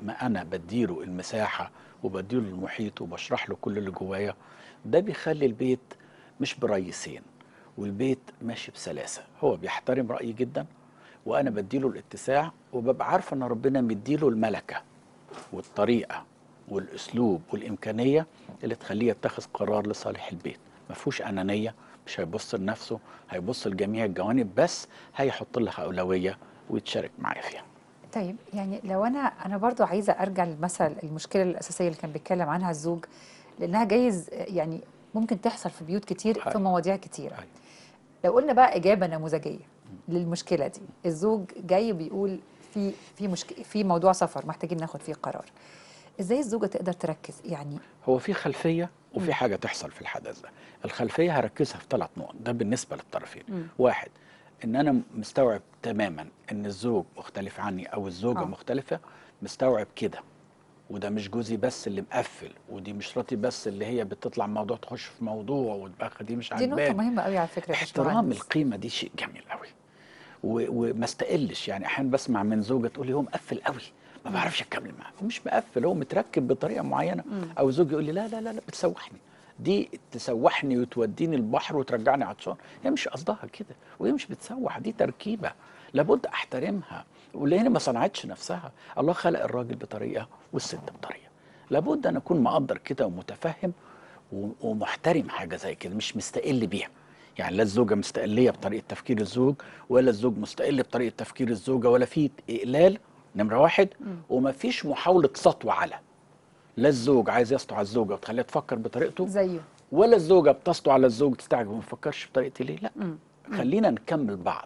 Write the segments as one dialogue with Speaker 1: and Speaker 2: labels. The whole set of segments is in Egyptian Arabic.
Speaker 1: ما انا بديله المساحه وبديله المحيط وبشرح له كل اللي جوايا ده بيخلي البيت مش بريسين والبيت ماشي بسلاسه هو بيحترم رايي جدا وانا بديله الاتساع وببقى عارفه ان ربنا مديله الملكه والطريقه والاسلوب والامكانيه اللي تخليه يتخذ قرار لصالح البيت ما فيهوش انانيه مش هيبص لنفسه هيبص لجميع الجوانب بس هيحط لها اولويه ويتشارك معايا فيها
Speaker 2: طيب يعني لو انا انا برضو عايزه ارجع للمثل المشكله الاساسيه اللي كان بيتكلم عنها الزوج لانها جايز يعني ممكن تحصل في بيوت كتير في
Speaker 1: أيوة.
Speaker 2: مواضيع كتيره
Speaker 1: أيوة.
Speaker 2: لو قلنا بقى اجابه نموذجيه للمشكله دي الزوج جاي بيقول في في مشك... في موضوع سفر محتاجين ناخد فيه قرار ازاي الزوجه تقدر تركز يعني
Speaker 1: هو في خلفيه وفي حاجه تحصل في الحدث ده الخلفيه هركزها في ثلاث نقط ده بالنسبه للطرفين
Speaker 2: مم.
Speaker 1: واحد ان انا مستوعب تماما ان الزوج مختلف عني او الزوجه
Speaker 2: آه.
Speaker 1: آه. مختلفه مستوعب كده وده مش جوزي بس اللي مقفل ودي مش مراتي بس اللي هي بتطلع موضوع تخش في موضوع والباقه دي مش
Speaker 2: دي نقطه
Speaker 1: عاجباني
Speaker 2: مهمه قوي على فكره يا
Speaker 1: احترام
Speaker 2: باشمهندس.
Speaker 1: القيمه دي شيء جميل قوي و- وما استقلش يعني احيانا بسمع من زوجه تقول لي هو مقفل قوي ما بعرفش اتكلم معاه مش مقفل هو متركب بطريقه معينه او زوجي يقول لي لا لا لا لا بتسوحني دي تسوحني وتوديني البحر وترجعني عطشان هي مش قصدها كده وهي مش بتسوح دي تركيبه لابد احترمها ولان ما صنعتش نفسها الله خلق الراجل بطريقه والست بطريقه لابد ان اكون مقدر كده ومتفهم و- ومحترم حاجه زي كده مش مستقل بيها يعني لا الزوجه مستقليه بطريقه تفكير الزوج ولا الزوج مستقل بطريقه تفكير الزوجه ولا في اقلال نمره واحد وما فيش محاوله سطو على لا الزوج عايز يسطو على الزوجه وتخليها تفكر بطريقته
Speaker 2: زيه
Speaker 1: ولا الزوجه بتسطو على الزوج تستعجب وما تفكرش بطريقتي ليه لا
Speaker 2: مم.
Speaker 1: خلينا نكمل بعض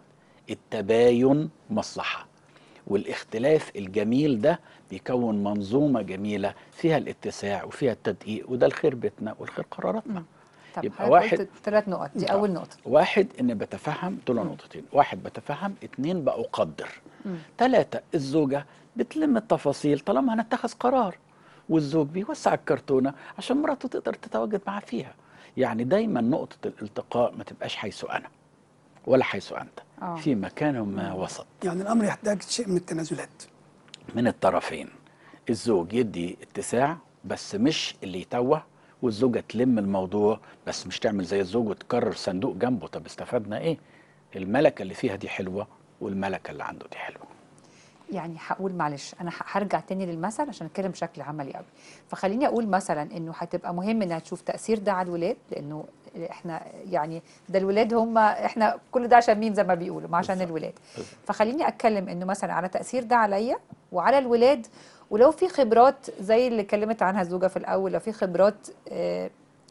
Speaker 1: التباين مصلحه والاختلاف الجميل ده بيكون منظومه جميله فيها الاتساع وفيها التدقيق وده الخير بيتنا والخير قراراتنا
Speaker 2: طب
Speaker 1: يبقى
Speaker 2: حضرتك
Speaker 1: واحد-
Speaker 2: قلت ثلاث نقط دي
Speaker 1: آه.
Speaker 2: اول نقطه
Speaker 1: واحد ان بتفهم دول نقطتين واحد بتفهم اتنين بقدر ثلاثة الزوجة بتلم التفاصيل طالما هنتخذ قرار والزوج بيوسع الكرتونة عشان مراته تقدر تتواجد معاه فيها يعني دايما نقطة الالتقاء ما تبقاش حيث أنا ولا حيث أنت
Speaker 2: آه.
Speaker 1: في مكان ما وسط
Speaker 3: يعني الامر يحتاج شيء من التنازلات
Speaker 1: من الطرفين الزوج يدي اتساع بس مش اللي يتوه والزوجة تلم الموضوع بس مش تعمل زي الزوج وتكرر صندوق جنبه طب استفدنا ايه الملكة اللي فيها دي حلوة والملكة اللي عنده دي حلوة
Speaker 2: يعني هقول معلش انا ه- هرجع تاني للمثل عشان اتكلم بشكل عملي قوي فخليني اقول مثلا انه هتبقى مهم انها تشوف تاثير ده على الولاد لانه احنا يعني ده الولاد هم احنا كل ده عشان مين زي ما بيقولوا ما عشان
Speaker 1: بالظبط.
Speaker 2: الولاد
Speaker 1: بالظبط.
Speaker 2: فخليني اتكلم انه مثلا على تاثير ده عليا وعلى الولاد ولو في خبرات زي اللي اتكلمت عنها الزوجه في الاول لو في خبرات آه،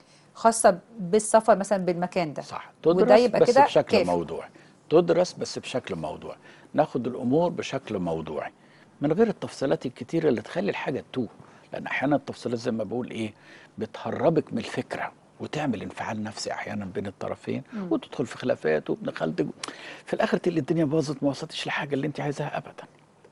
Speaker 2: خاصه بالسفر مثلا بالمكان ده
Speaker 1: صح
Speaker 2: وده
Speaker 1: تدرس
Speaker 2: يبقى
Speaker 1: بس
Speaker 2: كده
Speaker 1: بشكل
Speaker 2: كافي.
Speaker 1: موضوعي تدرس بس بشكل موضوعي ناخد الامور بشكل موضوعي من غير التفصيلات الكتيره اللي تخلي الحاجه تتوه لان احيانا التفصيلات زي ما بقول ايه بتهربك من الفكره وتعمل انفعال نفسي احيانا بين الطرفين وتدخل في خلافات وابن خالتك في الاخر تلاقي الدنيا باظت ما وصلتش لحاجه اللي انت عايزاها ابدا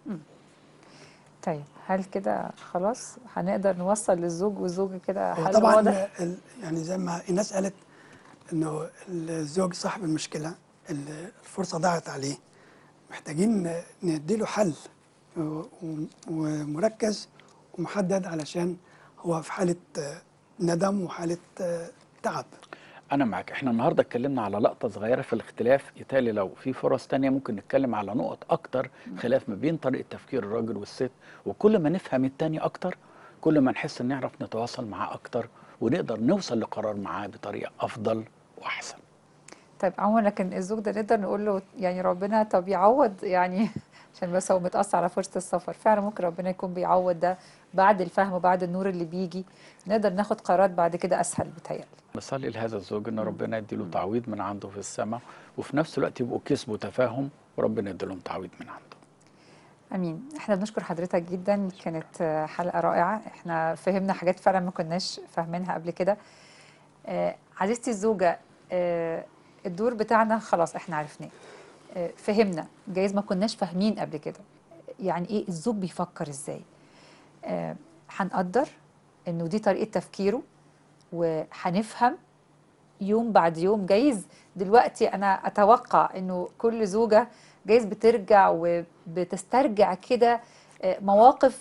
Speaker 2: طيب هل كده خلاص هنقدر نوصل للزوج والزوجة كده
Speaker 3: هو
Speaker 2: حل
Speaker 3: طبعا
Speaker 2: واضح؟
Speaker 3: ال- يعني زي ما ايناس قالت انه الزوج صاحب المشكله ال- الفرصه ضاعت عليه محتاجين نديله حل و- و- ومركز ومحدد علشان هو في حاله آه، ندم وحاله آه، تعب
Speaker 1: انا معاك احنا النهارده اتكلمنا على لقطه صغيره في الاختلاف يتهيألي لو في فرص تانية ممكن نتكلم على نقط اكتر خلاف ما بين طريقه تفكير الراجل والست وكل ما نفهم التاني اكتر كل ما نحس ان نعرف نتواصل معاه اكتر ونقدر نوصل لقرار معاه بطريقه افضل واحسن
Speaker 2: طيب عموما لكن الزوج ده نقدر نقول له يعني ربنا طب يعوض يعني عشان بس هو متأثر على فرصة السفر فعلا ممكن ربنا يكون بيعوض ده بعد الفهم وبعد النور اللي بيجي نقدر ناخد قرارات بعد كده أسهل بتهيألي
Speaker 1: بصلي لهذا الزوج ان ربنا يديله تعويض من عنده في السماء وفي نفس الوقت يبقوا كسبوا تفاهم وربنا يديلهم تعويض من عنده
Speaker 2: امين احنا بنشكر حضرتك جدا كانت آه، حلقه رائعه احنا فهمنا حاجات فعلا ما كناش فاهمينها قبل كده آه، عزيزتي الزوجه آه، الدور بتاعنا خلاص احنا عرفناه آه، فهمنا جايز ما كناش فاهمين قبل كده يعني ايه الزوج بيفكر ازاي آه، هنقدر انه دي طريقه تفكيره وهنفهم يوم بعد يوم جايز دلوقتي انا اتوقع انه كل زوجه جايز بترجع وبتسترجع كده آه، مواقف